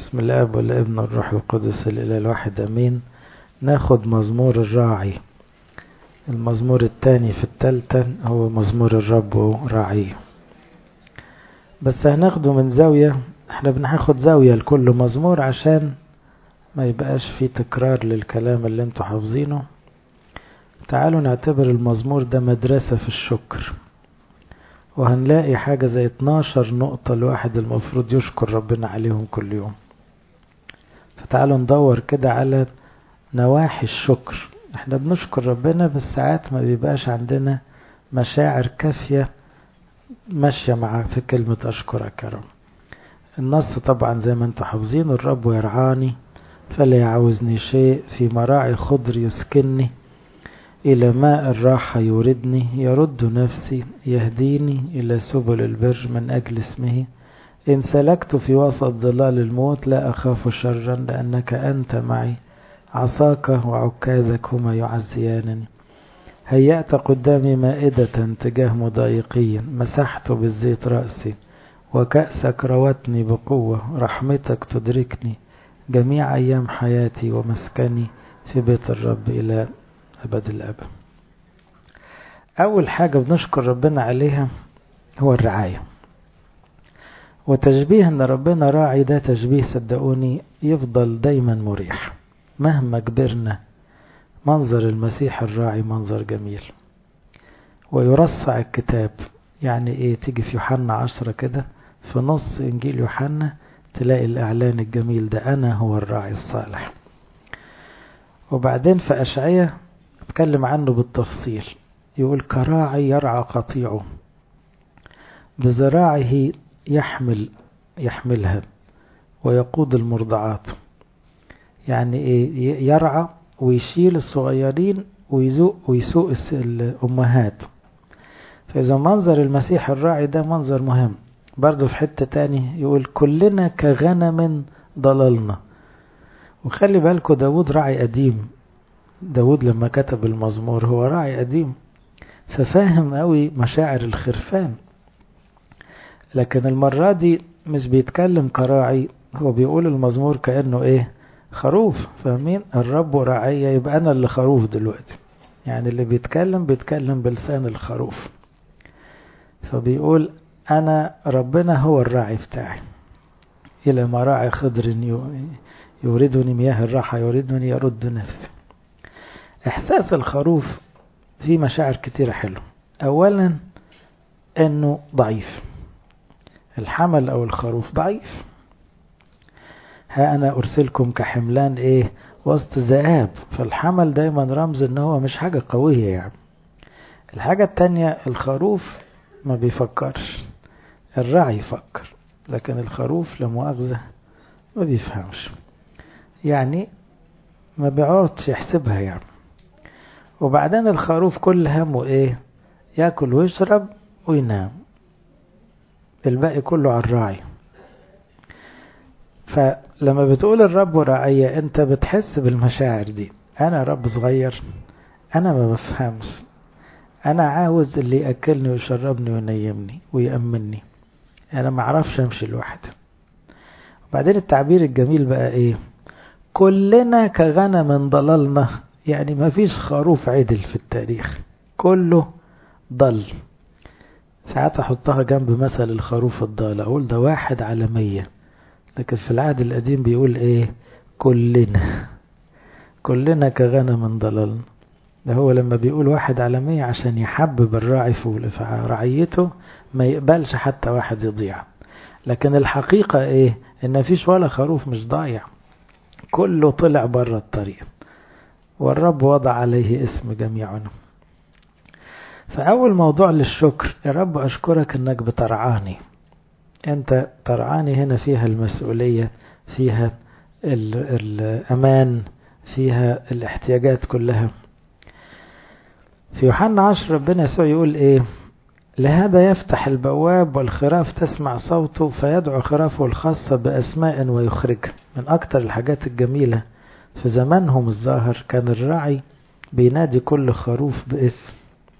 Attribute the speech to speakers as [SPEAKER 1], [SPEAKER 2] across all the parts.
[SPEAKER 1] بسم الاب والابن والروح القدس الاله الواحد امين ناخد مزمور الراعي المزمور الثاني في التالتة هو مزمور الرب راعيه بس هناخده من زاوية احنا بناخد زاوية لكل مزمور عشان ما يبقاش في تكرار للكلام اللي انتوا حافظينه تعالوا نعتبر المزمور ده مدرسة في الشكر وهنلاقي حاجة زي 12 نقطة الواحد المفروض يشكر ربنا عليهم كل يوم فتعالوا ندور كده على نواحي الشكر احنا بنشكر ربنا بس ساعات ما بيبقاش عندنا مشاعر كافية ماشية مع في كلمة أشكرك يا رب النص طبعا زي ما انتم حافظين الرب يرعاني فلا يعوزني شيء في مراعي خضر يسكنني إلى ماء الراحة يوردني يرد نفسي يهديني إلى سبل البر من أجل اسمه إن سلكت في وسط ظلال الموت لا أخاف شرا لأنك أنت معي عصاك وعكازك هما يعزيانني هيأت قدامي مائدة تجاه مضايقي مسحت بالزيت رأسي وكأسك روتني بقوة رحمتك تدركني جميع أيام حياتي ومسكني في بيت الرب إلى أبد الأب أول حاجة بنشكر ربنا عليها هو الرعاية وتشبيه أن ربنا راعي ده تشبيه صدقوني يفضل دايما مريح مهما كبرنا منظر المسيح الراعي منظر جميل ويرصع الكتاب يعني ايه تيجي في يوحنا عشرة كده في نص انجيل يوحنا تلاقي الاعلان الجميل ده انا هو الراعي الصالح وبعدين في اشعية اتكلم عنه بالتفصيل يقول كراعي يرعى قطيعه بذراعه يحمل يحملها ويقود المرضعات يعني ايه يرعى ويشيل الصغيرين ويزوق ويسوق الأمهات فإذا منظر المسيح الراعي ده منظر مهم برضه في حتة تاني يقول كلنا كغنم ضللنا وخلي بالكوا داود راعي قديم داود لما كتب المزمور هو راعي قديم ففاهم قوي مشاعر الخرفان لكن المرة دي مش بيتكلم كراعي هو بيقول المزمور كأنه ايه خروف فاهمين الرب راعية يبقى أنا اللي خروف دلوقتي يعني اللي بيتكلم بيتكلم بلسان الخروف فبيقول أنا ربنا هو الراعي بتاعي إلى مراعي خضر يوردني مياه الراحة يوردني يرد نفسي إحساس الخروف فيه مشاعر كتيرة حلوة أولا أنه ضعيف الحمل أو الخروف ضعيف ها أنا أرسلكم كحملان إيه وسط ذئاب فالحمل دايما رمز إن هو مش حاجة قوية يعني الحاجة التانية الخروف ما بيفكرش الراعي يفكر لكن الخروف لمؤاخذة ما بيفهمش يعني ما بيعرضش يحسبها يعني وبعدين الخروف كل همه ايه ياكل ويشرب وينام الباقي كله على الراعي فلما بتقول الرب راعية انت بتحس بالمشاعر دي انا رب صغير انا ما بفهمش انا عاوز اللي ياكلني ويشربني وينيمني ويأمني انا ما اعرفش امشي لوحدي وبعدين التعبير الجميل بقى ايه كلنا كغنم ضللنا يعني ما فيش خروف عدل في التاريخ كله ضل ساعات احطها جنب مثل الخروف الضال اقول ده واحد على مية لكن في العهد القديم بيقول ايه كلنا كلنا كغنم ضللنا ده هو لما بيقول واحد على مية عشان يحبب الراعي في رعيته ما يقبلش حتى واحد يضيع لكن الحقيقة ايه ان مفيش ولا خروف مش ضايع كله طلع بره الطريق والرب وضع عليه اسم جميعنا فأول موضوع للشكر يا رب أشكرك أنك بترعاني أنت ترعاني هنا فيها المسؤولية فيها الأمان فيها الاحتياجات كلها في يوحنا عشر ربنا يسوع يقول إيه لهذا يفتح البواب والخراف تسمع صوته فيدعو خرافه الخاصة بأسماء ويخرج من أكتر الحاجات الجميلة في زمانهم الظاهر كان الراعي بينادي كل خروف باسم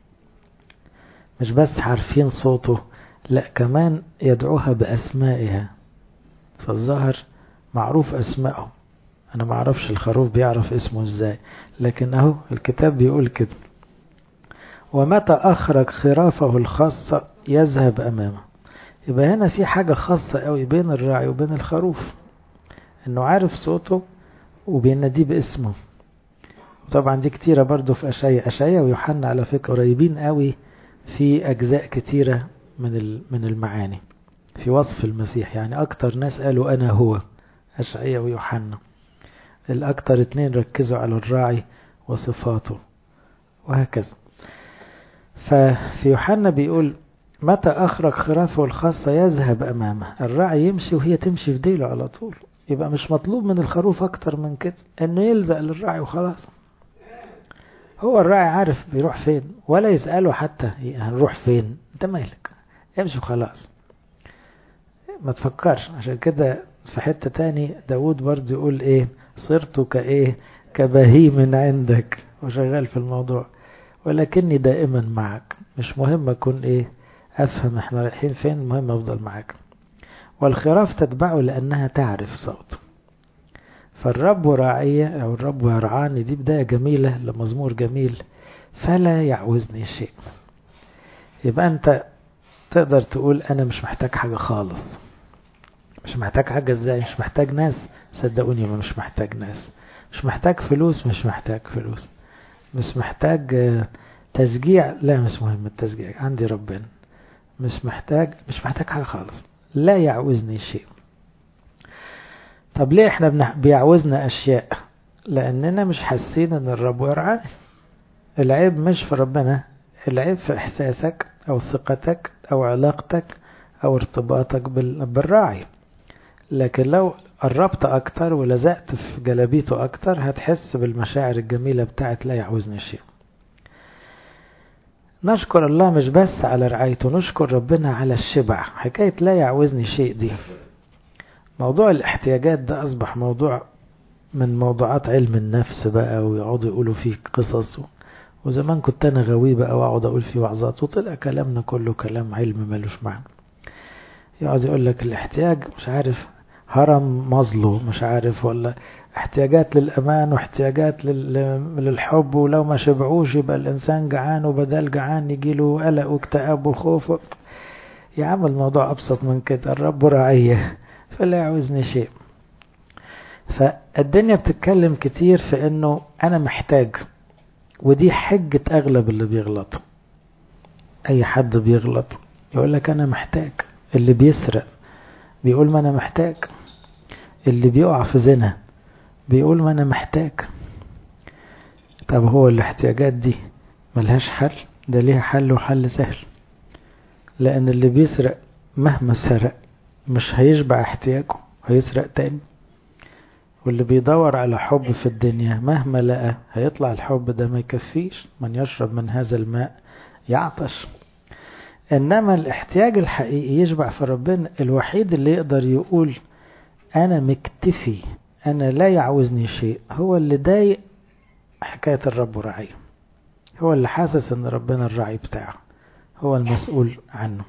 [SPEAKER 1] مش بس عارفين صوته لا كمان يدعوها بأسمائها فالظاهر معروف أسمائهم أنا ما أعرفش الخروف بيعرف اسمه إزاي لكن أهو الكتاب بيقول كده ومتى أخرج خرافه الخاصة يذهب أمامه يبقى هنا في حاجة خاصة قوي بين الراعي وبين الخروف انه عارف صوته وبيناديه باسمه طبعا دي كتيرة برضو في أشعية أشعية ويوحنا على فكرة قريبين قوي في أجزاء كتيرة من من المعاني في وصف المسيح يعني أكتر ناس قالوا أنا هو أشعية ويوحنا الأكتر اتنين ركزوا على الراعي وصفاته وهكذا ففي يوحنا بيقول متى أخرج خرافه الخاصة يذهب أمامه الراعي يمشي وهي تمشي في ديله على طول يبقى مش مطلوب من الخروف أكتر من كده إنه يلزق للراعي وخلاص هو الراعي عارف بيروح فين ولا يسأله حتى هنروح فين انت مالك امشي وخلاص ما تفكرش عشان كده في حتة تاني داود برضه يقول ايه صرت كايه كبهيم عندك وشغال في الموضوع ولكني دائما معك مش مهم اكون ايه افهم احنا رايحين فين المهم افضل معاك والخراف تتبعه لانها تعرف صوته فالرب راعية او الرب يرعاني دي بداية جميلة لمزمور جميل فلا يعوزني شيء يبقى انت تقدر تقول انا مش محتاج حاجة خالص مش محتاج حاجة ازاي مش محتاج ناس صدقوني ما مش محتاج ناس مش محتاج فلوس مش محتاج فلوس مش محتاج تشجيع لا مش مهم التشجيع عندي ربنا مش محتاج مش محتاج حاجة خالص لا يعوزني شيء طب ليه احنا بيعوزنا اشياء لاننا مش حاسين ان الرب يرعانا العيب مش في ربنا العيب في احساسك او ثقتك او علاقتك او ارتباطك بالراعي لكن لو قربت اكتر ولزقت في جلابيته اكتر هتحس بالمشاعر الجميلة بتاعت لا يعوزني شيء نشكر الله مش بس على رعايته نشكر ربنا على الشبع حكاية لا يعوزني شيء دي موضوع الاحتياجات ده أصبح موضوع من موضوعات علم النفس بقى ويقعدوا يقولوا فيه قصص وزمان كنت أنا غوي بقى وأقعد أقول فيه وعظات وطلع كلامنا كله كلام علم ملوش معنى يقعد يقول لك الاحتياج مش عارف هرم مظلو مش عارف ولا احتياجات للأمان واحتياجات للحب ولو ما شبعوش يبقى الإنسان جعان وبدل جعان يجيله قلق واكتئاب وخوف يا عم الموضوع أبسط من كده الرب رعية فلا يعوزني شيء فالدنيا بتتكلم كتير في انه انا محتاج ودي حجة اغلب اللي بيغلطوا اي حد بيغلط يقول لك انا محتاج اللي بيسرق بيقول ما انا محتاج اللي بيقع في زنا بيقول ما انا محتاج طب هو الاحتياجات دي ملهاش حل ده ليها حل وحل سهل لان اللي بيسرق مهما سرق مش هيشبع احتياجه هيسرق تاني واللي بيدور على حب في الدنيا مهما لقى هيطلع الحب ده ما يكفيش من يشرب من هذا الماء يعطش انما الاحتياج الحقيقي يشبع في ربنا الوحيد اللي يقدر يقول انا مكتفي انا لا يعوزني شيء هو اللي ضايق حكاية الرب رعي هو اللي حاسس ان ربنا الرعي بتاعه هو المسؤول عنه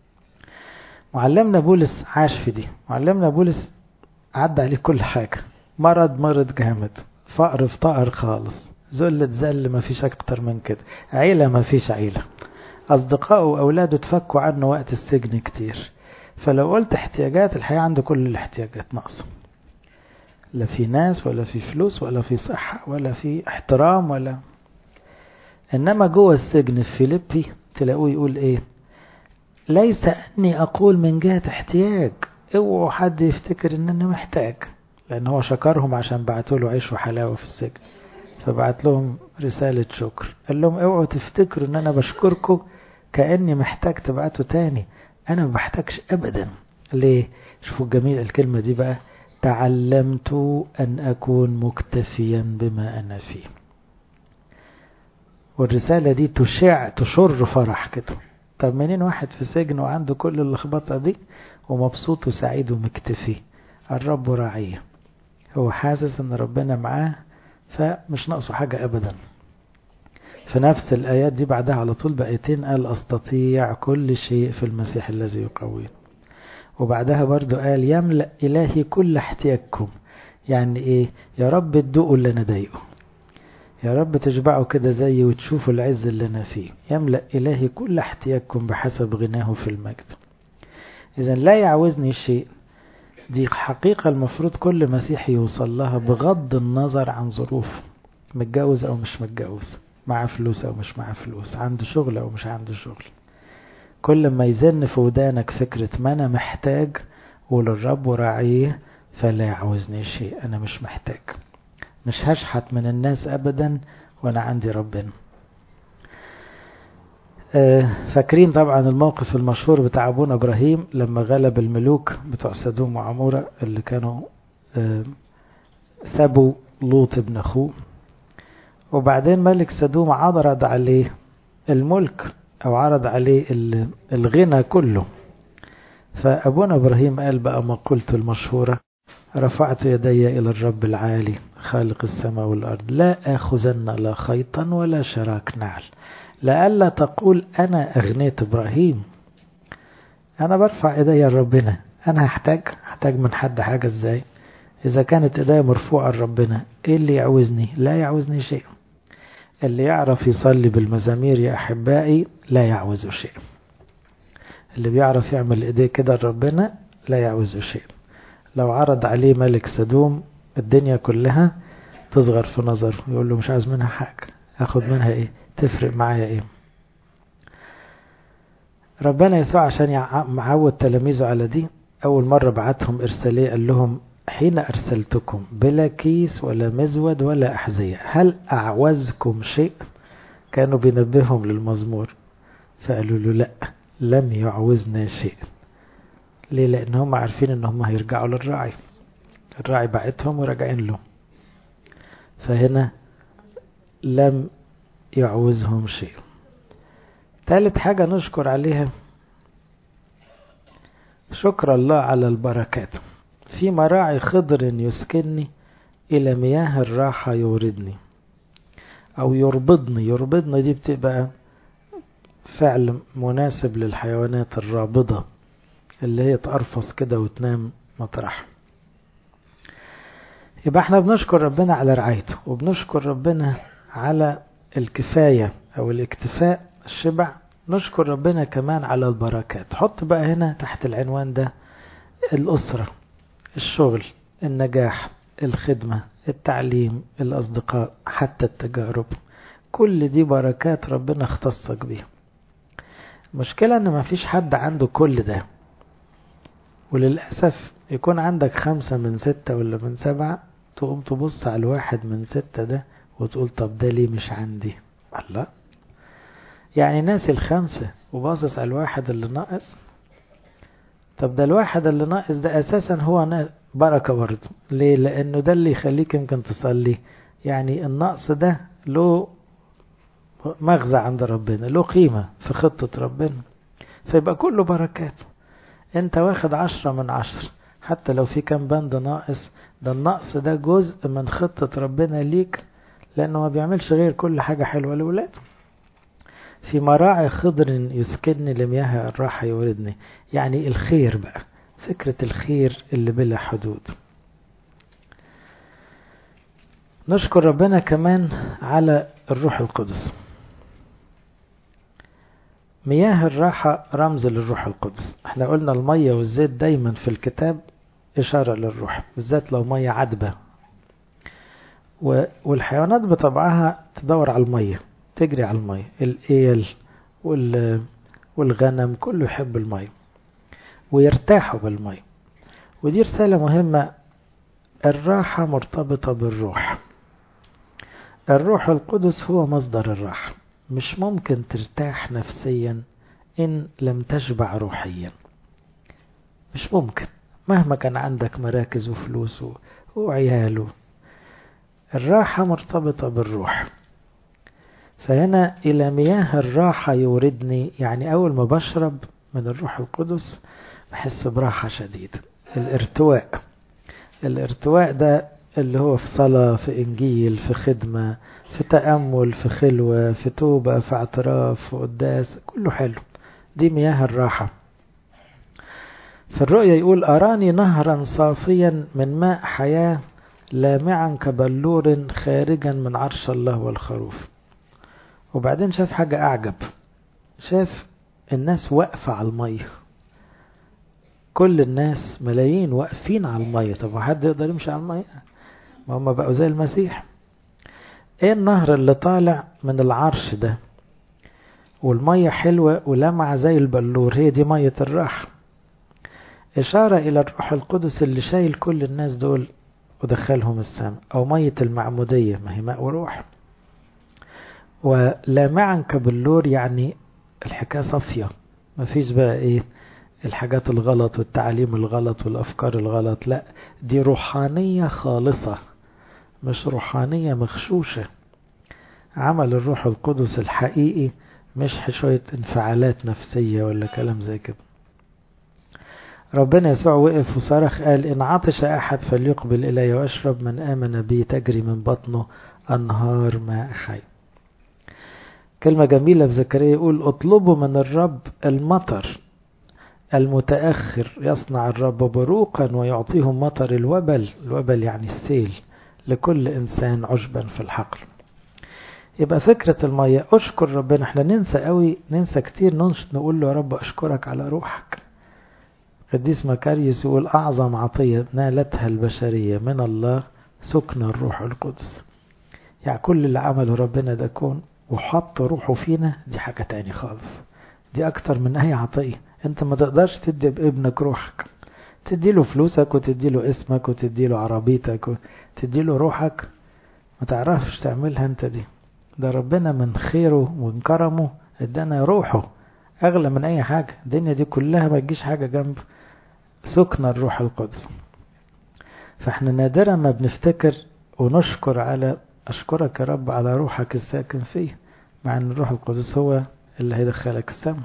[SPEAKER 1] معلمنا بولس عاش في دي معلمنا بولس عدى عليه كل حاجة مرض مرض جامد فقر افتقر خالص ذل اتذل ما فيش اكتر من كده عيلة ما فيش عيلة اصدقائه واولاده اتفكوا عنه وقت السجن كتير فلو قلت احتياجات الحقيقة عنده كل الاحتياجات ناقصة لا في ناس ولا في فلوس ولا في صحة ولا في احترام ولا انما جوه السجن في فيليبي تلاقوه يقول ايه ليس أني أقول من جهة احتياج اوعوا حد يفتكر ان انا محتاج لان هو شكرهم عشان بعتوا له عيش وحلاوة في السجن فبعت لهم رسالة شكر قال لهم اوعوا تفتكروا ان انا بشكركم كأني محتاج تبعتوا تاني انا ما بحتاجش ابدا ليه شوفوا الجميل الكلمة دي بقى تعلمت ان اكون مكتفيا بما انا فيه والرسالة دي تشع تشر فرح كده طب منين واحد في سجن وعنده كل اللخبطة دي ومبسوط وسعيد ومكتفي الرب راعيه هو حاسس ان ربنا معاه فمش ناقصه حاجة ابدا في نفس الآيات دي بعدها على طول بآيتين قال أستطيع كل شيء في المسيح الذي يقويه وبعدها برضو قال يملأ إلهي كل احتياجكم يعني ايه يا رب تدوقوا اللي انا ضايقه يا رب تشبعوا كده زيي وتشوفوا العز اللي انا فيه يملأ إلهي كل احتياجكم بحسب غناه في المجد إذا لا يعوزني شيء دي حقيقة المفروض كل مسيحي يوصل لها بغض النظر عن ظروفه متجوز أو مش متجوز معاه فلوس أو مش معاه فلوس عنده شغل أو مش عنده شغل كل ما يزن في ودانك فكرة ما أنا محتاج وللرب وراعيه فلا يعوزني شيء أنا مش محتاج مش هشحت من الناس أبدا وأنا عندي ربنا فاكرين طبعا الموقف المشهور بتاع أبونا إبراهيم لما غلب الملوك بتوع سدوم وعمورة اللي كانوا سابوا لوط ابن أخوه وبعدين ملك سدوم عرض عليه الملك أو عرض عليه الغنى كله فأبونا إبراهيم قال بقى مقولته المشهورة رفعت يدي إلى الرب العالي خالق السماء والأرض لا آخذن لا خيطا ولا شراك نعل لئلا تقول أنا أغنيت إبراهيم أنا برفع إيدي لربنا أنا هحتاج هحتاج من حد حاجة إزاي إذا كانت إيدي مرفوعة لربنا إيه اللي يعوزني لا يعوزني شيء اللي يعرف يصلي بالمزامير يا أحبائي لا يعوز شيء اللي بيعرف يعمل إيديه كده لربنا لا يعوز شيء لو عرض عليه ملك سدوم الدنيا كلها تصغر في نظره يقول له مش عاوز منها حاجة أخد منها إيه تفرق معايا إيه ربنا يسوع عشان معود تلاميذه على دي أول مرة بعتهم إرسالية قال لهم حين أرسلتكم بلا كيس ولا مزود ولا أحذية هل أعوزكم شيء كانوا بينبههم للمزمور فقالوا له لا لم يعوزنا شيء ليه لأن هم عارفين ان هم هيرجعوا للراعي الراعي بعتهم وراجعين له فهنا لم يعوزهم شيء ثالث حاجة نشكر عليها شكر الله على البركات في مراعي خضر يسكنني إلى مياه الراحة يوردني أو يربضني يربضني دي بتبقى فعل مناسب للحيوانات الرابضة اللي هي تقرفص كده وتنام مطرح يبقى احنا بنشكر ربنا على رعايته وبنشكر ربنا على الكفاية أو الاكتفاء الشبع نشكر ربنا كمان على البركات حط بقى هنا تحت العنوان ده الأسرة الشغل النجاح الخدمة التعليم الأصدقاء حتى التجارب كل دي بركات ربنا اختصك بيها المشكلة ان مفيش حد عنده كل ده وللأسف يكون عندك خمسة من ستة ولا من سبعة تقوم تبص على الواحد من ستة ده وتقول طب ده ليه مش عندي الله يعني ناس الخمسة وباصص على الواحد اللي ناقص طب ده الواحد اللي ناقص ده أساسا هو بركة برضه ليه لأنه ده اللي يخليك يمكن تصلي يعني النقص ده له مغزى عند ربنا له قيمة في خطة ربنا فيبقى كله بركات انت واخد عشرة من عشرة حتى لو في كام بند ناقص ده النقص ده جزء من خطة ربنا ليك لأنه ما بيعملش غير كل حاجة حلوة لولاده في مراعي خضر يسكنني لمياه الراحة يوردني يعني الخير بقى فكرة الخير اللي بلا حدود نشكر ربنا كمان على الروح القدس مياه الراحة رمز للروح القدس احنا قلنا المية والزيت دايما في الكتاب إشارة للروح بالذات لو مية عذبة والحيوانات بطبعها تدور على المية تجري على المية الإيل والغنم كله يحب المية ويرتاحوا بالمية ودي رسالة مهمة الراحة مرتبطة بالروح الروح القدس هو مصدر الراحة مش ممكن ترتاح نفسيا إن لم تشبع روحيا مش ممكن مهما كان عندك مراكز وفلوس وعيال الراحة مرتبطة بالروح فهنا إلى مياه الراحة يوردني يعني أول ما بشرب من الروح القدس بحس براحة شديدة الارتواء الارتواء ده اللي هو في صلاة في إنجيل في خدمة في تأمل في خلوة في توبة في اعتراف في قداس كله حلو دي مياه الراحة في الرؤيا يقول أراني نهرا صافيا من ماء حياة لامعا كبلور خارجا من عرش الله والخروف وبعدين شاف حاجة أعجب شاف الناس واقفة على المية كل الناس ملايين واقفين على المية طب حد يقدر يمشي على المية ما هم بقوا زي المسيح ايه النهر اللي طالع من العرش ده والمية حلوة ولمعة زي البلور هي دي مية الراحة إشارة إلى الروح القدس اللي شايل كل الناس دول ودخلهم السماء أو مية المعمودية ما هي ماء وروح ولامعا كبلور يعني الحكاية صافية ما فيش بقى إيه الحاجات الغلط والتعليم الغلط والأفكار الغلط لا دي روحانية خالصة مش روحانية مغشوشة عمل الروح القدس الحقيقي مش شوية انفعالات نفسية ولا كلام زي كده ربنا يسوع وقف وصرخ قال إن عطش أحد فليقبل إلي واشرب من آمن بي تجري من بطنه أنهار ماء حي كلمة جميلة في زكريا يقول اطلبوا من الرب المطر المتأخر يصنع الرب بروقا ويعطيهم مطر الوبل الوبل يعني السيل لكل إنسان عشبا في الحقل يبقى فكرة المية أشكر ربنا احنا ننسى قوي ننسى كتير نقول له يا رب أشكرك على روحك قديس مكاريوس يقول أعظم عطية نالتها البشرية من الله سكن الروح القدس يعني كل اللي عمله ربنا ده كون وحط روحه فينا دي حاجة تاني خالص دي أكتر من أي عطية أنت ما تقدرش تدي بابنك روحك تديله فلوسك وتديله اسمك وتديله عربيتك وتديله روحك ما تعرفش تعملها أنت دي ده ربنا من خيره ومن كرمه ادانا روحه أغلى من أي حاجة الدنيا دي كلها ما تجيش حاجة جنب سكن الروح القدس فاحنا نادرا ما بنفتكر ونشكر على أشكرك يا رب على روحك الساكن فيه مع أن الروح القدس هو اللي هيدخلك السماء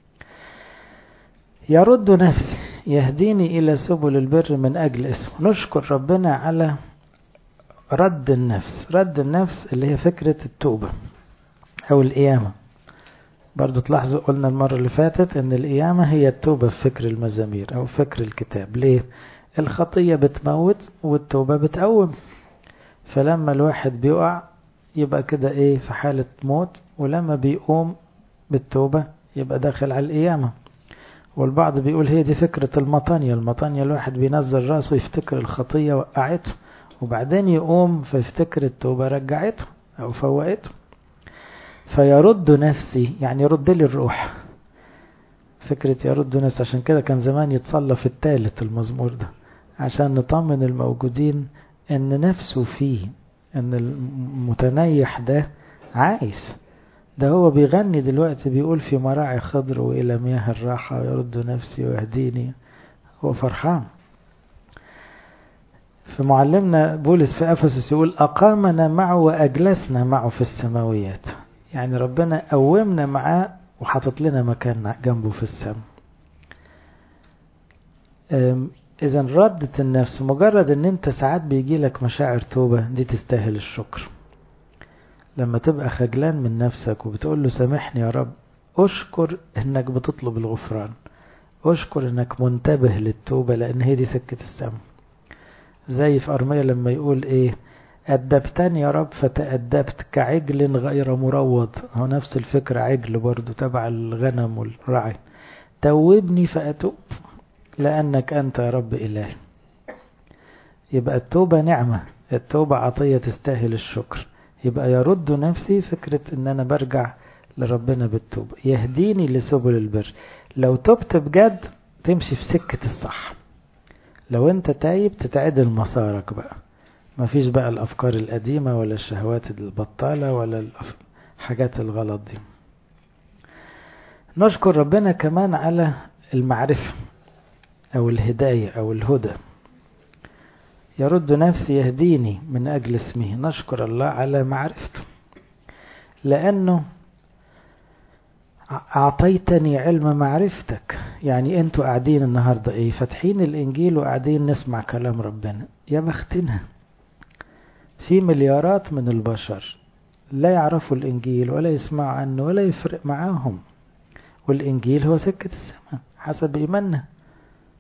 [SPEAKER 1] يرد نفسي يهديني إلى سبل البر من أجل اسمه نشكر ربنا على رد النفس رد النفس اللي هي فكرة التوبة أو القيامة برضو تلاحظوا قلنا المرة اللي فاتت ان القيامة هي التوبة في فكر المزامير او فكر الكتاب ليه الخطية بتموت والتوبة بتقوم فلما الواحد بيقع يبقى كده ايه في حالة موت ولما بيقوم بالتوبة يبقى داخل على القيامة والبعض بيقول هي دي فكرة المطانية المطانية الواحد بينزل راسه يفتكر الخطية وقعته وبعدين يقوم فيفتكر التوبة رجعته او فوقته فيرد نفسي يعني يرد لي الروح فكرة يرد نفسي عشان كده كان زمان يتصلى في الثالث المزمور ده عشان نطمن الموجودين ان نفسه فيه ان المتنيح ده عايز ده هو بيغني دلوقتي بيقول في مراعي خضر وإلى مياه الراحة يرد نفسي ويهديني هو فرحان في معلمنا بولس في أفسس يقول أقامنا معه وأجلسنا معه في السماويات يعني ربنا قومنا معاه وحاطط لنا مكان جنبه في السماء إذا ردة النفس مجرد إن أنت ساعات بيجي لك مشاعر توبة دي تستاهل الشكر لما تبقى خجلان من نفسك وبتقول له سامحني يا رب أشكر إنك بتطلب الغفران أشكر إنك منتبه للتوبة لأن هي دي سكة السماء زي في أرمية لما يقول إيه أدبتني يا رب فتأدبت كعجل غير مروض هو نفس الفكرة عجل برضو تبع الغنم والرعي توبني فأتوب لأنك أنت يا رب إلهي يبقى التوبة نعمة التوبة عطية تستاهل الشكر يبقى يرد نفسي فكرة ان انا برجع لربنا بالتوبة يهديني لسبل البر لو تبت بجد تمشي في سكة الصح لو انت تايب تتعدل مسارك بقى مفيش بقى الافكار القديمة ولا الشهوات البطالة ولا الحاجات الغلط دي نشكر ربنا كمان على المعرفة او الهداية او الهدى يرد نفسي يهديني من أجل اسمه نشكر الله على معرفته لأنه أعطيتني علم معرفتك يعني أنتوا قاعدين النهاردة إيه فاتحين الإنجيل وقاعدين نسمع كلام ربنا يا بختنا في مليارات من البشر لا يعرفوا الإنجيل ولا يسمعوا عنه ولا يفرق معاهم والإنجيل هو سكة السماء حسب إيماننا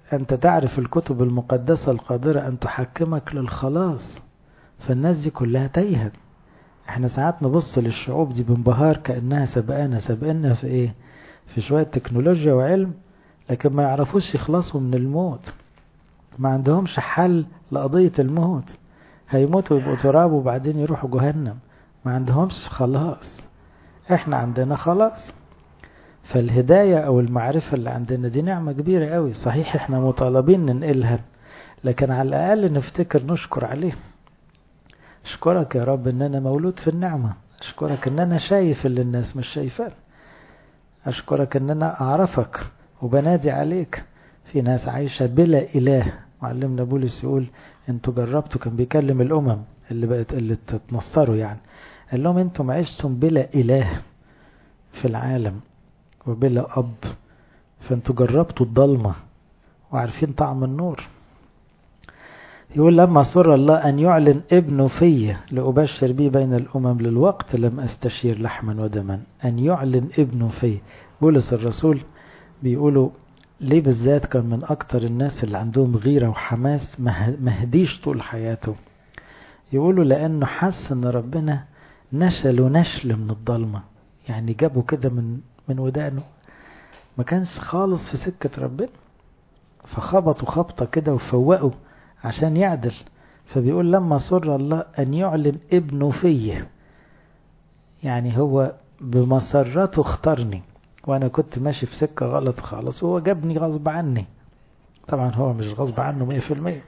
[SPEAKER 1] أنت تعرف الكتب المقدسة القادرة أن تحكمك للخلاص فالناس دي كلها تايهة احنا ساعات نبص للشعوب دي بانبهار كأنها سبقانا سبقنا في ايه في شوية تكنولوجيا وعلم لكن ما يعرفوش يخلصوا من الموت ما عندهمش حل لقضية الموت هيموتوا يبقوا تراب وبعدين يروحوا جهنم ما عندهمش خلاص احنا عندنا خلاص فالهداية او المعرفة اللي عندنا دي نعمة كبيرة قوي صحيح احنا مطالبين ننقلها لكن على الاقل نفتكر نشكر عليه اشكرك يا رب ان انا مولود في النعمة اشكرك ان انا شايف اللي الناس مش شايفاه اشكرك ان انا اعرفك وبنادي عليك في ناس عايشة بلا اله معلمنا بولس يقول انتوا جربتوا كان بيكلم الامم اللي بقت اللي تتنصروا يعني قال لهم انتم عشتم بلا اله في العالم وبلا اب فانتوا جربتوا الضلمة وعارفين طعم النور يقول لما سر الله أن يعلن ابنه في لأبشر به بين الأمم للوقت لم أستشير لحما ودما أن يعلن ابنه في بولس الرسول بيقولوا ليه بالذات كان من أكتر الناس اللي عندهم غيرة وحماس مهديش طول حياته يقولوا لأنه حس أن ربنا نشله نشل من الضلمة يعني جابه كده من من ودانه ما كانش خالص في سكة ربنا فخبطوا خبطة كده وفوقوا عشان يعدل فبيقول لما سر الله أن يعلن ابنه فيه يعني هو بمسرته اختارني وأنا كنت ماشي في سكة غلط خالص وهو جابني غصب عني طبعا هو مش غصب عنه مئة في المية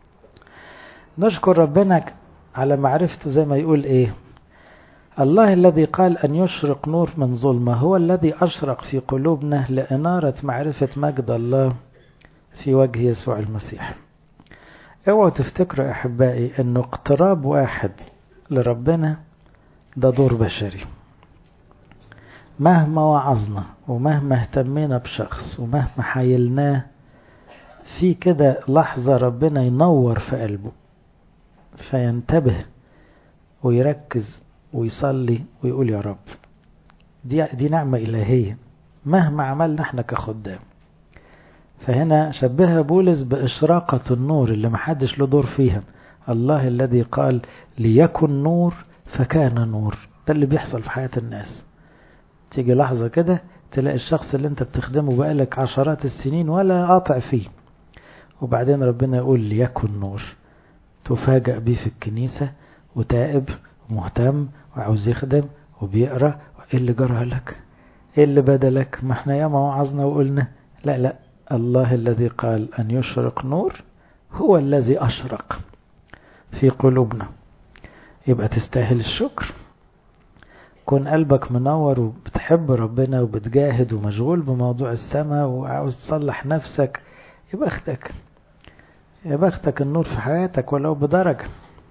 [SPEAKER 1] نشكر ربنا على معرفته زي ما يقول ايه الله الذي قال أن يشرق نور من ظلمة هو الذي أشرق في قلوبنا لإنارة معرفة مجد الله في وجه يسوع المسيح اوعوا تفتكروا احبائي انه اقتراب واحد لربنا ده دور بشري مهما وعظنا ومهما اهتمينا بشخص ومهما حايلناه في كده لحظة ربنا ينور في قلبه فينتبه ويركز ويصلي ويقول يا رب دي, دي نعمة إلهية مهما عملنا احنا كخدام فهنا شبهها بولس بإشراقة النور اللي محدش له دور فيها الله الذي قال ليكن نور فكان نور ده اللي بيحصل في حياة الناس تيجي لحظة كده تلاقي الشخص اللي انت بتخدمه بقالك عشرات السنين ولا قاطع فيه وبعدين ربنا يقول ليكن نور تفاجأ بيه في الكنيسة وتائب ومهتم وعاوز يخدم وبيقرأ ايه اللي جرى لك ايه اللي بدلك ما احنا ياما وعظنا وقلنا لا لا الله الذي قال أن يشرق نور هو الذي أشرق في قلوبنا يبقى تستاهل الشكر كون قلبك منور وبتحب ربنا وبتجاهد ومشغول بموضوع السماء وعاوز تصلح نفسك يبقى اختك يا بختك النور في حياتك ولو بدرجة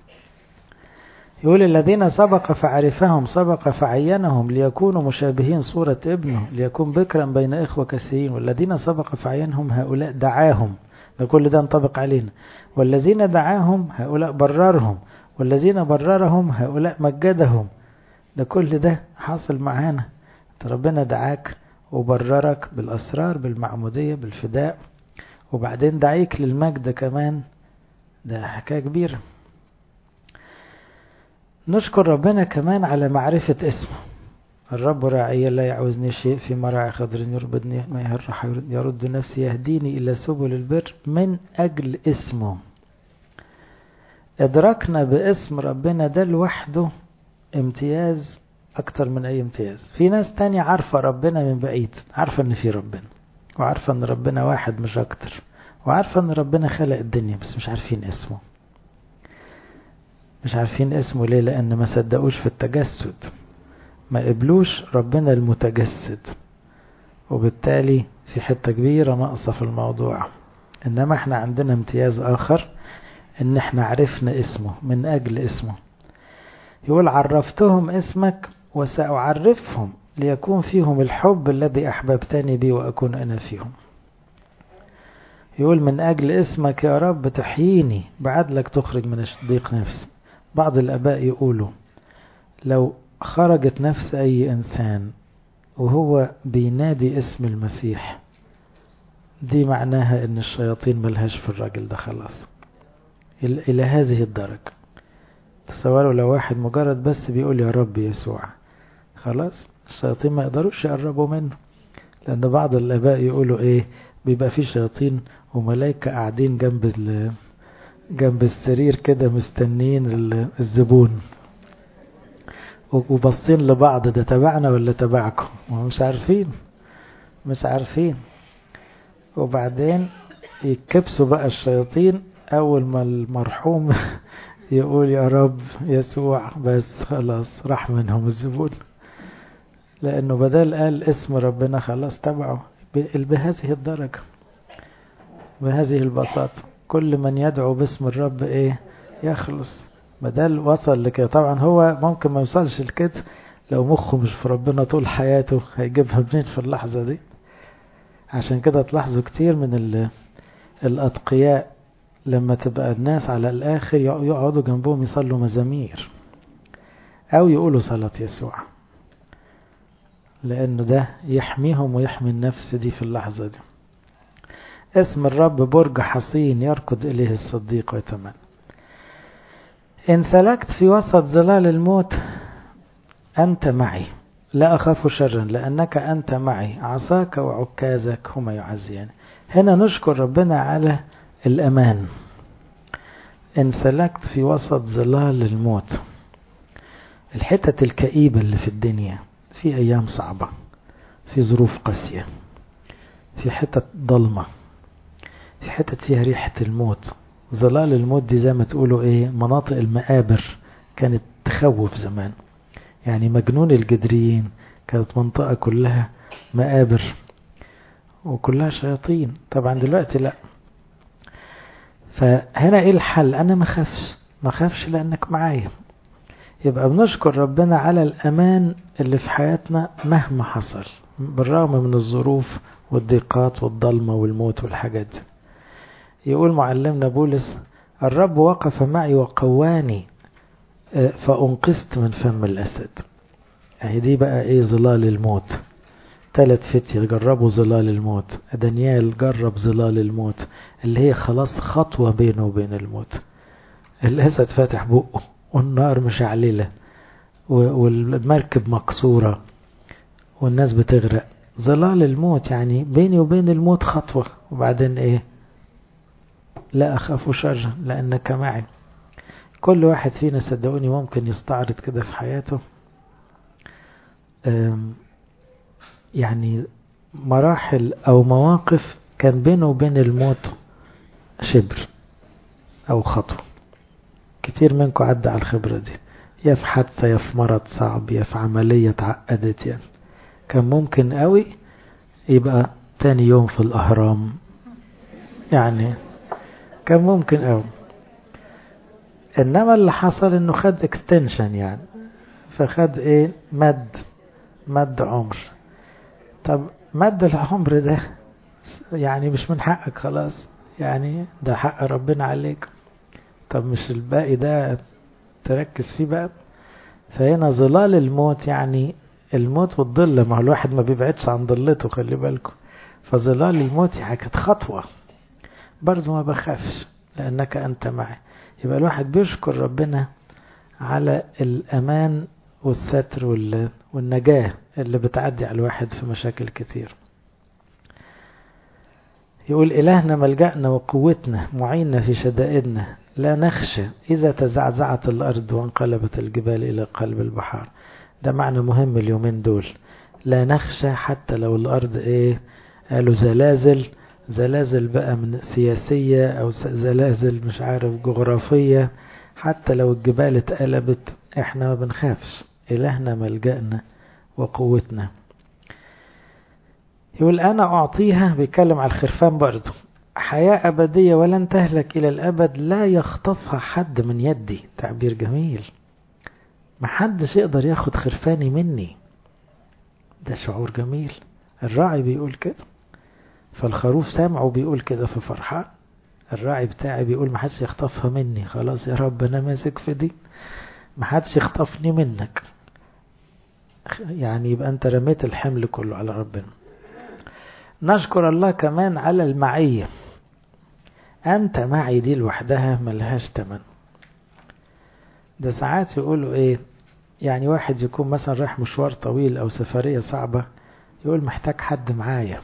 [SPEAKER 1] يقول الذين سبق فعرفهم سبق فعينهم ليكونوا مشابهين صورة ابنه ليكون بكرا بين إخوة كثيرين والذين سبق فعينهم هؤلاء دعاهم ده كل ده ينطبق علينا والذين دعاهم هؤلاء بررهم والذين بررهم هؤلاء مجدهم ده كل ده حاصل معانا ربنا دعاك وبررك بالأسرار بالمعمودية بالفداء وبعدين دعيك للمجد كمان ده حكاية كبيرة نشكر ربنا كمان على معرفة اسمه الرب راعي لا يعوزني شيء في مرعى خضر يربدني ما يهرح يرد نفسي يهديني إلى سبل البر من أجل اسمه إدراكنا باسم ربنا ده لوحده امتياز أكتر من أي امتياز في ناس تانية عارفة ربنا من بعيد عارفة إن في ربنا وعارفة إن ربنا واحد مش أكتر وعارفة إن ربنا خلق الدنيا بس مش عارفين اسمه مش عارفين اسمه ليه لأن ما صدقوش في التجسد ما قبلوش ربنا المتجسد وبالتالي في حتة كبيرة ناقصة في الموضوع إنما احنا عندنا امتياز آخر إن احنا عرفنا اسمه من أجل اسمه يقول عرفتهم اسمك وسأعرفهم ليكون فيهم الحب الذي أحببتني به وأكون أنا فيهم يقول من أجل اسمك يا رب تحييني بعدلك تخرج من ضيق نفسي بعض الآباء يقولوا لو خرجت نفس أي إنسان وهو بينادي اسم المسيح دي معناها ان الشياطين ملهاش في الراجل ده خلاص الى هذه الدرجة تصوروا لو واحد مجرد بس بيقول يا رب يسوع خلاص الشياطين ما يقدروش يقربوا منه لان بعض الاباء يقولوا ايه بيبقى في شياطين وملائكة قاعدين جنب جنب السرير كده مستنيين الزبون وبصين لبعض ده تبعنا ولا تبعكم مش عارفين مش عارفين وبعدين يكبسوا بقى الشياطين اول ما المرحوم يقول يا رب يسوع بس خلاص راح منهم الزبون لانه بدل قال اسم ربنا خلاص تبعه بهذه الدرجة بهذه البساطة كل من يدعو باسم الرب ايه يخلص بدل وصل لكده طبعا هو ممكن ما يوصلش لكده لو مخه مش في ربنا طول حياته هيجيبها منين في اللحظة دي عشان كده تلاحظوا كتير من الأتقياء لما تبقى الناس على الآخر يقعدوا جنبهم يصلوا مزامير أو يقولوا صلاة يسوع لأنه ده يحميهم ويحمي النفس دي في اللحظة دي اسم الرب برج حصين يركض إليه الصديق ويتمنى إن سلكت في وسط ظلال الموت أنت معي لا أخاف شرا لأنك أنت معي عصاك وعكازك هما يعزيان هنا نشكر ربنا على الأمان إن سلكت في وسط ظلال الموت الحتة الكئيبة اللي في الدنيا في أيام صعبة في ظروف قاسية في حتة ضلمة في حتة فيها ريحة الموت ظلال الموت دي زي ما تقولوا ايه مناطق المقابر كانت تخوف زمان يعني مجنون الجدريين كانت منطقة كلها مقابر وكلها شياطين طبعا دلوقتي لا فهنا ايه الحل انا ما خافش ما خافش لانك معايا يبقى بنشكر ربنا على الامان اللي في حياتنا مهما حصل بالرغم من الظروف والضيقات والضلمة والموت والحاجات دي يقول معلمنا بولس الرب وقف معي وقواني فأنقذت من فم الأسد يعني دي بقى ايه ظلال الموت ثلاث فتية جربوا ظلال الموت دانيال جرب ظلال الموت اللي هي خلاص خطوة بينه وبين الموت الأسد فاتح بقه والنار مشعللة والمركب مكسورة والناس بتغرق ظلال الموت يعني بيني وبين الموت خطوة وبعدين ايه لا أخاف شرا لأنك معي كل واحد فينا صدقوني ممكن يستعرض كده في حياته يعني مراحل أو مواقف كان بينه وبين الموت شبر أو خطوة كتير منكم عدى على الخبرة دي يا في حادثة يا في مرض صعب يا في عملية اتعقدت يعني كان ممكن قوي يبقى تاني يوم في الأهرام يعني كان ممكن قوي انما اللي حصل انه خد اكستنشن يعني فخد ايه مد مد عمر طب مد العمر ده يعني مش من حقك خلاص يعني ده حق ربنا عليك طب مش الباقي ده تركز فيه بقى فهنا ظلال الموت يعني الموت والظل ما هو الواحد ما بيبعدش عن ظلته خلي بالكم فظلال الموت يعني كانت خطوة برضه ما بخافش لأنك أنت معي يبقى الواحد بيشكر ربنا على الأمان والستر والنجاة اللي بتعدي على الواحد في مشاكل كتير يقول إلهنا ملجأنا وقوتنا معيننا في شدائدنا لا نخشى إذا تزعزعت الأرض وانقلبت الجبال إلى قلب البحار ده معنى مهم اليومين دول لا نخشى حتى لو الأرض إيه قالوا زلازل زلازل بقى من سياسية أو زلازل مش عارف جغرافية حتى لو الجبال اتقلبت احنا ما بنخافش إلهنا ملجأنا وقوتنا يقول أنا أعطيها بيتكلم على الخرفان برضه حياة أبدية ولن تهلك إلى الأبد لا يخطفها حد من يدي تعبير جميل محدش يقدر ياخد خرفاني مني ده شعور جميل الراعي بيقول كده فالخروف سامعه بيقول كده في فرحان الراعي بتاعي بيقول محدش يخطفها مني خلاص يا رب أنا ماسك في دي محدش يخطفني منك يعني يبقى أنت رميت الحمل كله على ربنا نشكر الله كمان على المعية أنت معي دي لوحدها ملهاش تمن ده ساعات يقولوا إيه يعني واحد يكون مثلا رايح مشوار طويل أو سفرية صعبة يقول محتاج حد معايا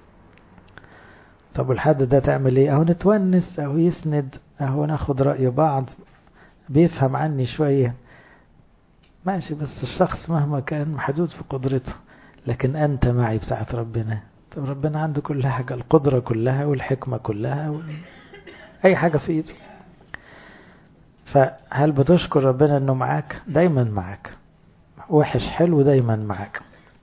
[SPEAKER 1] طب الحد ده تعمل ايه اهو نتونس اهو يسند اهو ناخد رأي بعض بيفهم عني شوية ماشي بس الشخص مهما كان محدود في قدرته لكن أنت معي بساعة ربنا طب ربنا عنده كل حاجة القدرة كلها والحكمة كلها و... أي حاجة في إيده فهل بتشكر ربنا أنه معاك دايما معاك وحش حلو دايما معاك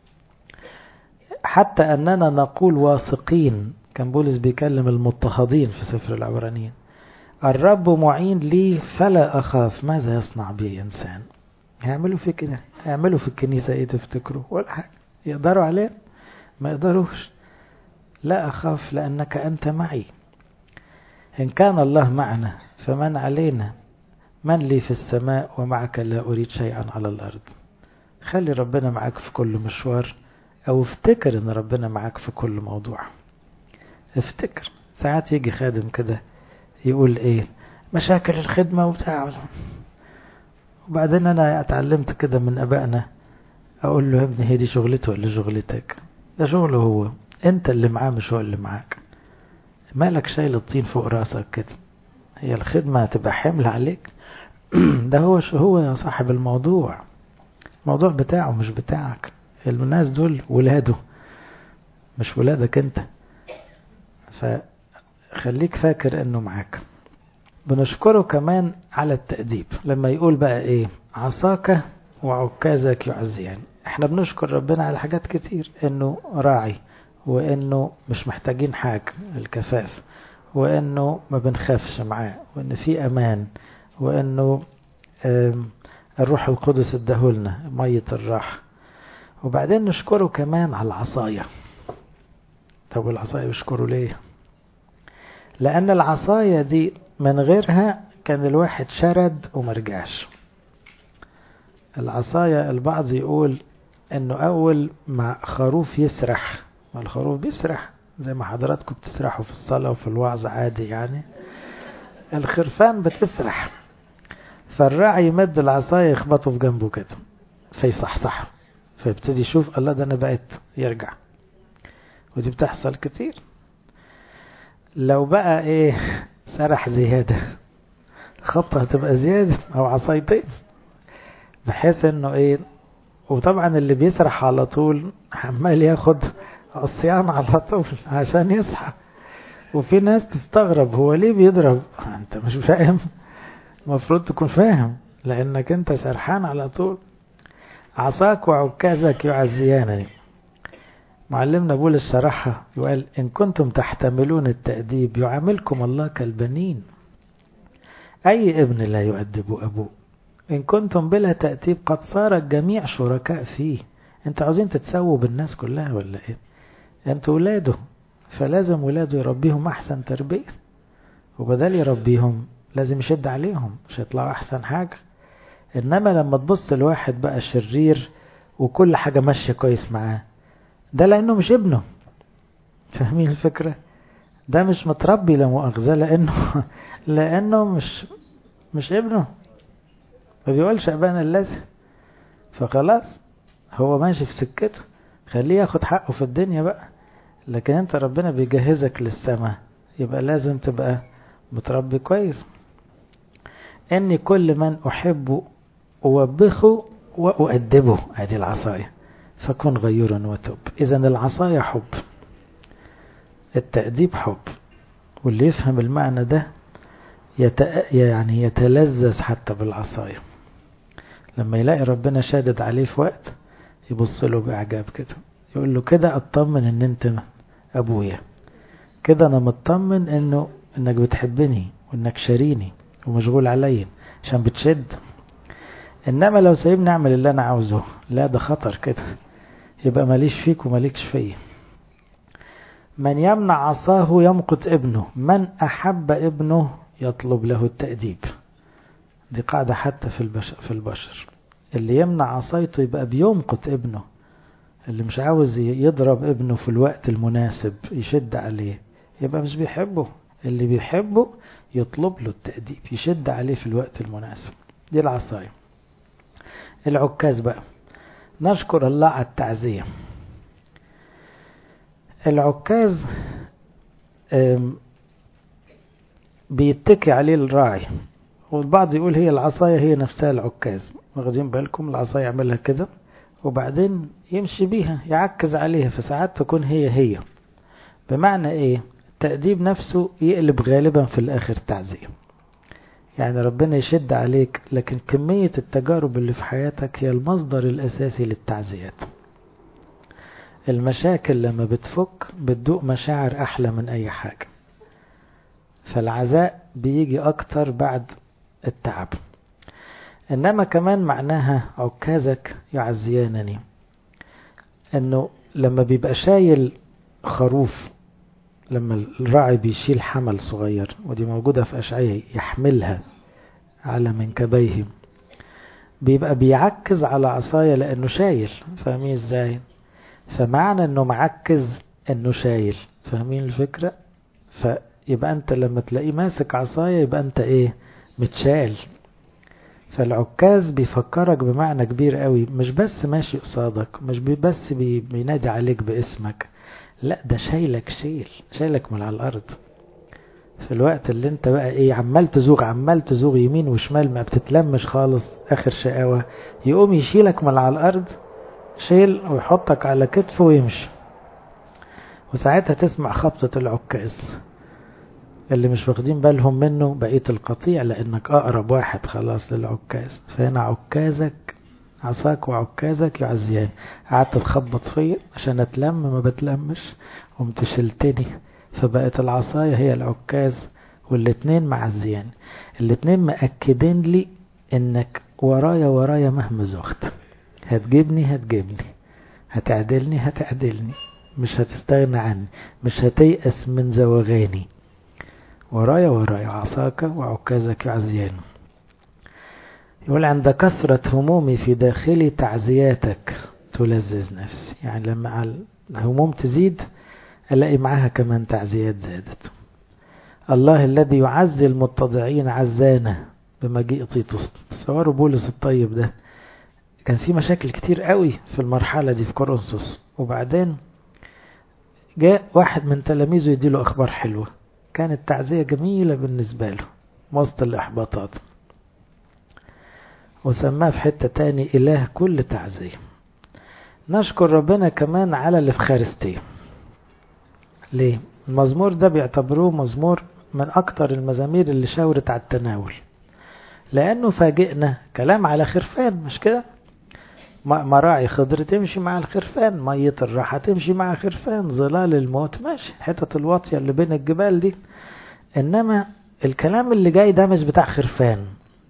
[SPEAKER 1] حتى أننا نقول واثقين كان بولس بيكلم المضطهدين في سفر العبرانيين الرب معين لي فلا أخاف ماذا يصنع بي إنسان هيعملوا في كده هيعملوا في الكنيسة ايه تفتكروا ولا حاجة يقدروا عليه ما يقدروش لا أخاف لأنك أنت معي إن كان الله معنا فمن علينا من لي في السماء ومعك لا أريد شيئا على الأرض خلي ربنا معاك في كل مشوار أو افتكر إن ربنا معاك في كل موضوع افتكر ساعات يجي خادم كده يقول ايه مشاكل الخدمة وبتاع وبعدين انا اتعلمت كده من ابائنا اقول له يا ابني هي دي شغلته ولا شغلتك ده شغله هو انت اللي معاه مش هو اللي معاك مالك شايل الطين فوق راسك كده هي الخدمة هتبقى حمل عليك ده هو هو صاحب الموضوع الموضوع بتاعه مش بتاعك الناس دول ولاده مش ولادك انت فخليك فاكر انه معاك بنشكره كمان على التأديب لما يقول بقى ايه عصاك وعكازك يعزيان احنا بنشكر ربنا على حاجات كتير انه راعي وانه مش محتاجين حاجة الكفاف وانه ما بنخافش معاه وان في امان وانه الروح القدس اداهولنا مية الراحة وبعدين نشكره كمان على العصاية طب العصاية بيشكروا ليه لأن العصاية دي من غيرها كان الواحد شرد ومرجعش العصاية البعض يقول انه اول ما خروف يسرح ما الخروف بيسرح زي ما حضراتكم بتسرحوا في الصلاة وفي الوعظ عادي يعني الخرفان بتسرح فالراعي يمد العصاية يخبطه في جنبه كده فيصحصح فيبتدي يشوف الله ده انا بقيت يرجع ودي بتحصل كتير لو بقى ايه سرح زيادة خطة هتبقى زيادة او عصايتين بحيث انه ايه وطبعا اللي بيسرح على طول عمال ياخد عصيان على طول عشان يصحى وفي ناس تستغرب هو ليه بيضرب انت مش فاهم المفروض تكون فاهم لانك انت سرحان على طول عصاك وعكازك يعزيانني معلمنا بولس شرحها يقول إن كنتم تحتملون التأديب يعاملكم الله كالبنين أي ابن لا يؤدب أبوه إن كنتم بلا تأديب قد صار الجميع شركاء فيه أنت عاوزين تتسووا بالناس كلها ولا إيه أنت ولاده فلازم ولاده يربيهم أحسن تربية وبدل يربيهم لازم يشد عليهم مش هيطلعوا أحسن حاجة إنما لما تبص الواحد بقى شرير وكل حاجة ماشية كويس معاه ده لأنه مش ابنه فاهمين الفكرة ده مش متربي لا مؤاخذة لأنه لأنه مش مش ابنه ما بيقولش أبانا اللازم فخلاص هو ماشي في سكته خليه ياخد حقه في الدنيا بقى لكن انت ربنا بيجهزك للسماء يبقى لازم تبقى متربي كويس اني كل من احبه اوبخه واؤدبه ادي العصايه فكن غيورا وتوب اذا العصايه حب التأديب حب واللي يفهم المعنى ده يت... يعني يتلذذ حتى بالعصايه لما يلاقي ربنا شادد عليه في وقت يبص له بإعجاب كده يقول له كده اطمن ان انت ابويا كده انا مطمن انه انك بتحبني وانك شاريني ومشغول عليا عشان بتشد انما لو سايبني اعمل اللي انا عاوزه لا ده خطر كده يبقى ماليش فيك ومالكش فيا من يمنع عصاه يمقت ابنه من احب ابنه يطلب له التأديب دي قاعدة حتى في البشر, في البشر اللي يمنع عصايته يبقى بيمقت ابنه اللي مش عاوز يضرب ابنه في الوقت المناسب يشد عليه يبقى مش بيحبه اللي بيحبه يطلب له التأديب يشد عليه في الوقت المناسب دي العصاية العكاز بقى نشكر الله على التعزية العكاز بيتكي عليه الراعي والبعض يقول هي العصاية هي نفسها العكاز واخدين بالكم العصاية يعملها كده وبعدين يمشي بيها يعكز عليها فساعات تكون هي هي بمعنى ايه التأديب نفسه يقلب غالبا في الآخر تعزية يعني ربنا يشد عليك لكن كمية التجارب اللي في حياتك هي المصدر الأساسي للتعزيات المشاكل لما بتفك بتدوق مشاعر أحلى من أي حاجة فالعزاء بيجي أكتر بعد التعب إنما كمان معناها عكازك يعزيانني إنه لما بيبقى شايل خروف لما الراعي بيشيل حمل صغير ودي موجودة في أشعية يحملها على منكبيه بيبقى بيعكز على عصاية لأنه شايل فاهمين ازاي فمعنى انه معكز انه شايل فاهمين الفكرة فيبقى انت لما تلاقيه ماسك عصاية يبقى انت ايه متشال فالعكاز بيفكرك بمعنى كبير قوي مش بس ماشي قصادك مش بس بينادي عليك باسمك لا ده شايلك شيل شايلك من على الارض في الوقت اللي انت بقى ايه عمال تزوغ عمال تزوغ يمين وشمال ما بتتلمش خالص اخر شقاوة يقوم يشيلك من على الارض شيل ويحطك على كتفه ويمشي وساعتها تسمع خبطة العكاز اللي مش واخدين بالهم منه بقية القطيع لانك اقرب واحد خلاص للعكاز فهنا عكازك عصاك وعكازك يعزيان قعدت تخبط فيا عشان اتلم ما بتلمش قمت شلتني فبقت العصاية هي العكاز والاتنين معزيان الاتنين مأكدين لي انك ورايا ورايا مهما زغت هتجيبني هتجيبني هتعدلني هتعدلني مش هتستغنى عني مش هتيأس من زوغاني ورايا ورايا عصاك وعكازك يعزيان يقول عند كثرة همومي في داخلي تعزياتك تلذذ نفسي يعني لما الهموم تزيد ألاقي معاها كمان تعزيات زادت الله الذي يعزي المتضعين عزانا بمجيء تيتوس تصوروا بولس الطيب ده كان في مشاكل كتير قوي في المرحلة دي في كورنثوس وبعدين جاء واحد من تلاميذه يديله أخبار حلوة كانت تعزية جميلة بالنسبة له وسط الإحباطات وسماه في حتة تاني إله كل تعزية نشكر ربنا كمان على الإفخارستية ليه؟ المزمور ده بيعتبروه مزمور من أكتر المزامير اللي شاورت على التناول لأنه فاجئنا كلام على خرفان مش كده؟ مراعي خضر تمشي مع الخرفان مية الراحة تمشي مع خرفان ظلال الموت ماشي حتة الواطية اللي بين الجبال دي إنما الكلام اللي جاي ده مش بتاع خرفان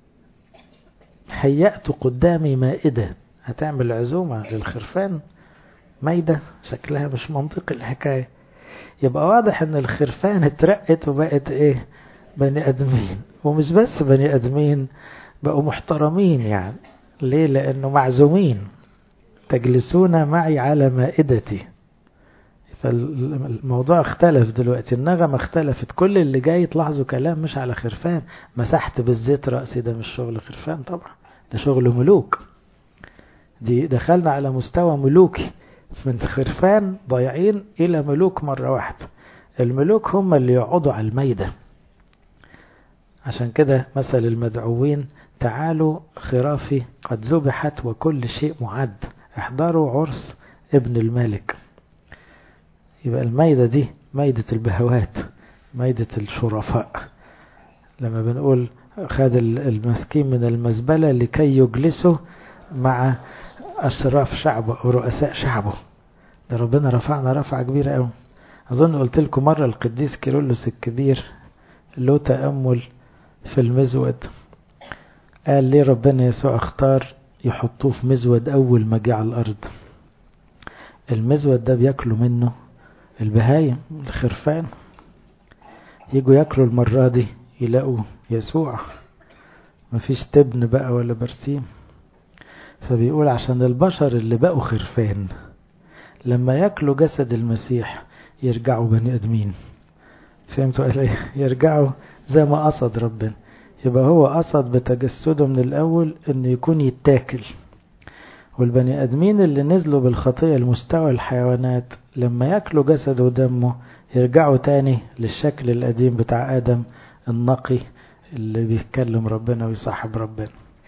[SPEAKER 1] هيأت قدامي مائدة هتعمل عزومة للخرفان مايدة شكلها مش منطقي الحكاية يبقى واضح ان الخرفان اترقت وبقت ايه بني ادمين ومش بس بني ادمين بقوا محترمين يعني ليه لانه معزومين تجلسون معي على مائدتي فالموضوع اختلف دلوقتي النغمة اختلفت كل اللي جاي تلاحظوا كلام مش على خرفان مسحت بالزيت رأسي ده مش شغل خرفان طبعا ده شغل ملوك دي دخلنا على مستوى ملوكي من خرفان ضايعين إلى ملوك مرة واحدة الملوك هم اللي يقعدوا على الميدة عشان كده مثل المدعوين تعالوا خرافي قد ذبحت وكل شيء معد احضروا عرس ابن الملك يبقى الميدة دي ميدة البهوات ميدة الشرفاء لما بنقول خد المسكين من المزبلة لكي يجلسه مع أشراف شعبه أو رؤساء شعبه ده ربنا رفعنا رفعة كبيرة قوي أظن قلت لكم مرة القديس كيرلس الكبير له تأمل في المزود قال ليه ربنا يسوع اختار يحطوه في مزود أول ما جه على الأرض المزود ده بياكلوا منه البهايم الخرفان يجوا ياكلوا المرة دي يلاقوا يسوع مفيش تبن بقى ولا برسيم فبيقول عشان البشر اللي بقوا خرفان لما ياكلوا جسد المسيح يرجعوا بني ادمين فهمتوا ايه يرجعوا زي ما قصد ربنا يبقى هو قصد بتجسده من الاول انه يكون يتاكل والبني ادمين اللي نزلوا بالخطية لمستوى الحيوانات لما ياكلوا جسده ودمه يرجعوا تاني للشكل القديم بتاع ادم النقي اللي بيتكلم ربنا ويصاحب ربنا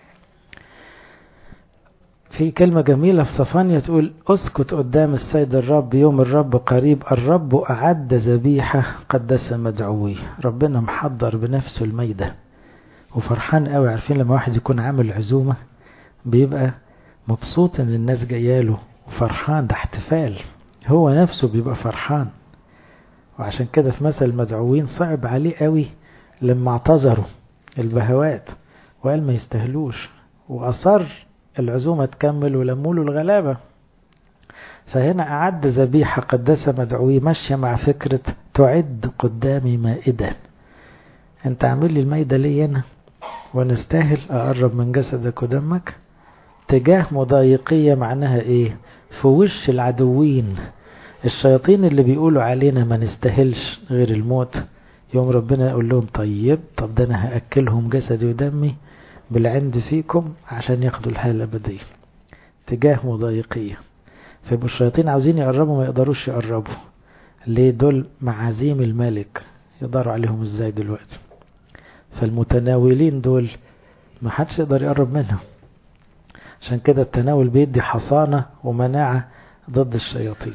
[SPEAKER 1] في كلمة جميلة في صفانيا تقول اسكت قدام السيد الرب يوم الرب قريب الرب أعد ذبيحة قدس مدعويه ربنا محضر بنفسه الميدة وفرحان قوي عارفين لما واحد يكون عامل عزومة بيبقى مبسوط ان الناس جاياله وفرحان ده احتفال هو نفسه بيبقى فرحان وعشان كده في مثل المدعوين صعب عليه قوي لما اعتذروا البهوات وقال ما يستهلوش وأصر العزومة تكمل ولموا له الغلابة فهنا أعد ذبيحة قدسة مدعوية ماشية مع فكرة تعد قدامي مائدة انت عامل لي المائدة لي انا ونستاهل اقرب من جسدك ودمك تجاه مضايقية معناها ايه في وش العدوين الشياطين اللي بيقولوا علينا ما نستاهلش غير الموت يوم ربنا يقول لهم طيب طب ده انا هأكلهم جسدي ودمي بالعند فيكم عشان ياخدوا الحياة الأبدية تجاه مضايقية فيبقوا الشياطين عاوزين يقربوا ما يقدروش يقربوا ليه دول معازيم الملك يقدروا عليهم ازاي دلوقتي فالمتناولين دول ما حدش يقدر يقرب منهم عشان كده التناول بيدي حصانة ومناعة ضد الشياطين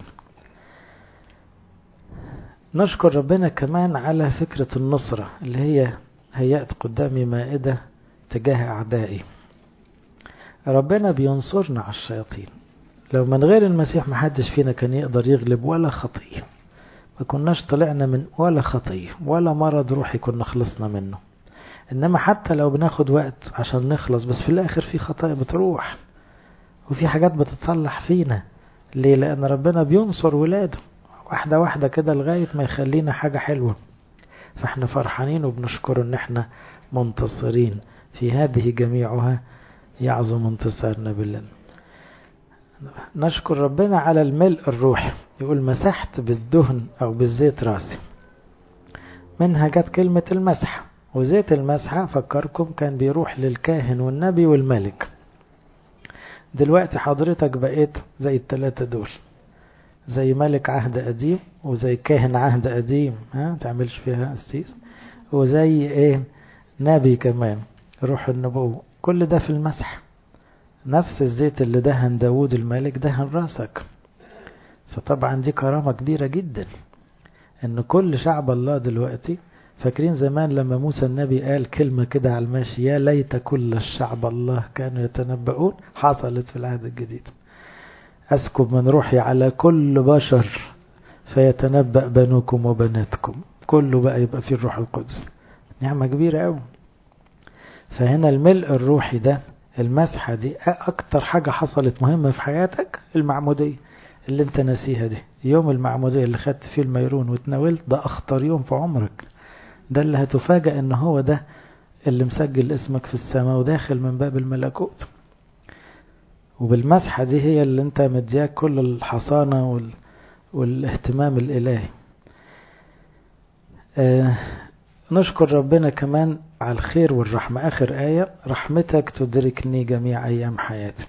[SPEAKER 1] نشكر ربنا كمان على فكرة النصرة اللي هي هيأت قدامي مائدة تجاه أعدائي ربنا بينصرنا على الشياطين لو من غير المسيح محدش فينا كان يقدر يغلب ولا خطية ما كناش طلعنا من ولا خطية ولا مرض روحي كنا خلصنا منه إنما حتى لو بناخد وقت عشان نخلص بس في الآخر في خطايا بتروح وفي حاجات بتتصلح فينا ليه لأن ربنا بينصر ولاده واحدة واحدة كده لغاية ما يخلينا حاجة حلوة فاحنا فرحانين وبنشكر ان احنا منتصرين في هذه جميعها يعظم انتصارنا بالله نشكر ربنا على الملء الروحي يقول مسحت بالدهن او بالزيت راسي منها جت كلمة المسح وزيت المسحة فكركم كان بيروح للكاهن والنبي والملك دلوقتي حضرتك بقيت زي التلاتة دول زي ملك عهد قديم وزي كاهن عهد قديم ها تعملش فيها قسيس وزي ايه نبي كمان روح النبوة كل ده في المسح نفس الزيت اللي دهن داود الملك دهن راسك فطبعا دي كرامة كبيرة جدا ان كل شعب الله دلوقتي فاكرين زمان لما موسى النبي قال كلمة كده على الماشي يا ليت كل الشعب الله كانوا يتنبؤون حصلت في العهد الجديد أسكب من روحي على كل بشر فيتنبأ بنوكم وبناتكم كله بقى يبقى فيه الروح القدس نعمة كبيرة أوي فهنا الملء الروحي ده المسحة دي أكتر حاجة حصلت مهمة في حياتك المعمودية اللي انت ناسيها دي يوم المعمودية اللي خدت فيه الميرون وتناولت ده أخطر يوم في عمرك ده اللي هتفاجأ ان هو ده اللي مسجل اسمك في السماء وداخل من باب الملكوت وبالمسحة دي هي اللي انت مدياك كل الحصانة وال... والاهتمام الإلهي آه نشكر ربنا كمان على الخير والرحمة آخر آية رحمتك تدركني جميع أيام حياتي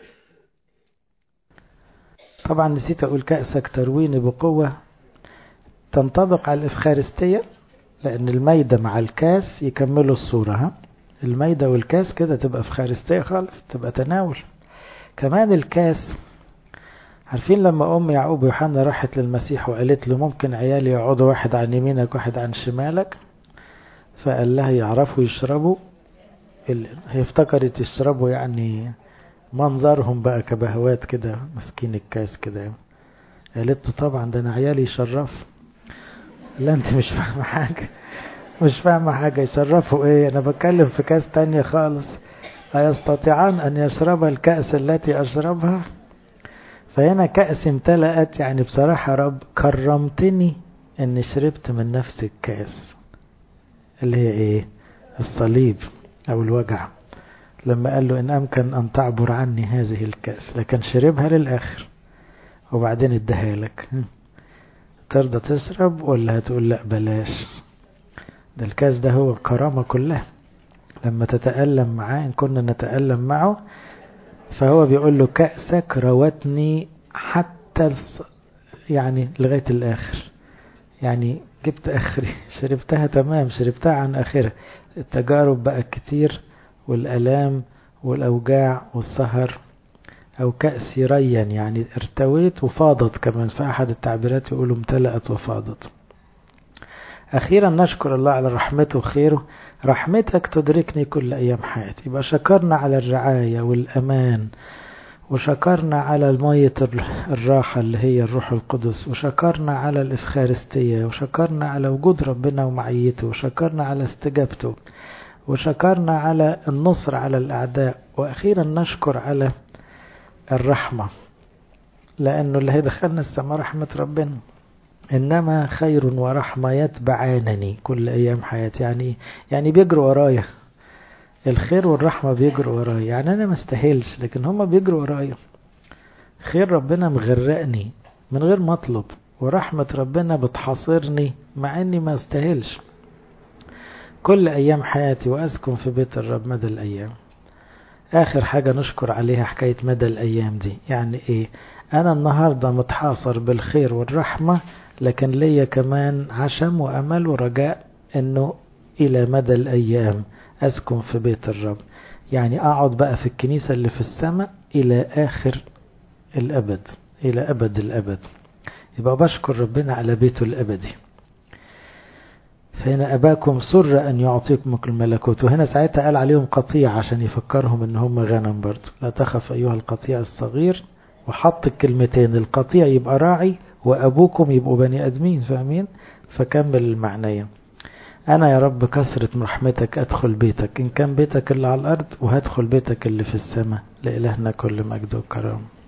[SPEAKER 1] طبعا نسيت أقول كأسك ترويني بقوة تنطبق على الإفخارستية لأن الميدة مع الكاس يكملوا الصورة ها الميدة والكاس كده تبقى إفخارستية خالص تبقى تناول كمان الكاس عارفين لما أم يعقوب ويوحنا راحت للمسيح وقالت له ممكن عيالي يقعدوا واحد عن يمينك واحد عن شمالك فقال لها يعرفوا يشربوا هي افتكرت يشربوا يعني منظرهم بقى كبهوات كده ماسكين الكاس كده قالت له طبعا ده انا عيالي يشرف لا انت مش فاهمه حاجه مش فاهمه حاجه يشرفوا ايه انا بتكلم في كاس تانية خالص أيستطيعان أن يشرب الكأس التي أشربها فهنا كأس امتلأت يعني بصراحة رب كرمتني أني شربت من نفس الكأس اللي هي إيه الصليب أو الوجع لما قال له إن أمكن أن تعبر عني هذه الكأس لكن شربها للآخر وبعدين اديها لك ترضى تشرب ولا هتقول لا بلاش ده الكاس ده هو الكرامة كلها لما تتألم معاه إن كنا نتألم معه فهو بيقول له كأسك روتني حتى يعني لغاية الآخر يعني جبت آخري شربتها تمام شربتها عن آخرها التجارب بقى كتير والألام والأوجاع والسهر أو كأس ريا يعني ارتويت وفاضت كمان في أحد التعبيرات يقولوا امتلأت وفاضت أخيرا نشكر الله على رحمته وخيره رحمتك تدركني كل أيام حياتي يبقى شكرنا على الرعاية والأمان وشكرنا على المية الراحة اللي هي الروح القدس وشكرنا على الإفخارستية وشكرنا على وجود ربنا ومعيته وشكرنا على استجابته وشكرنا على النصر على الأعداء وأخيرا نشكر على الرحمة لأنه اللي هيدخلنا السماء رحمة ربنا إنما خير ورحمة يتبعانني كل أيام حياتي يعني يعني بيجروا ورايا الخير والرحمة بيجروا ورايا يعني أنا ما استاهلش لكن هما بيجروا ورايا خير ربنا مغرقني من غير ما أطلب ورحمة ربنا بتحاصرني مع إني ما استاهلش كل أيام حياتي وأسكن في بيت الرب مدى الأيام آخر حاجة نشكر عليها حكاية مدى الأيام دي يعني إيه أنا النهاردة متحاصر بالخير والرحمة لكن ليا كمان عشم وأمل ورجاء أنه إلى مدى الأيام أسكن في بيت الرب يعني أقعد بقى في الكنيسة اللي في السماء إلى آخر الأبد إلى أبد الأبد يبقى بشكر ربنا على بيته الأبدي فهنا أباكم سر أن يعطيكم الملكوت وهنا ساعتها قال عليهم قطيع عشان يفكرهم أن هم غنم برضه لا تخف أيها القطيع الصغير وحط الكلمتين القطيع يبقى راعي وأبوكم يبقوا بني أدمين فاهمين فكمل المعنية أنا يا رب كثرة رحمتك أدخل بيتك إن كان بيتك اللي على الأرض وهدخل بيتك اللي في السماء لإلهنا كل مجد وكرام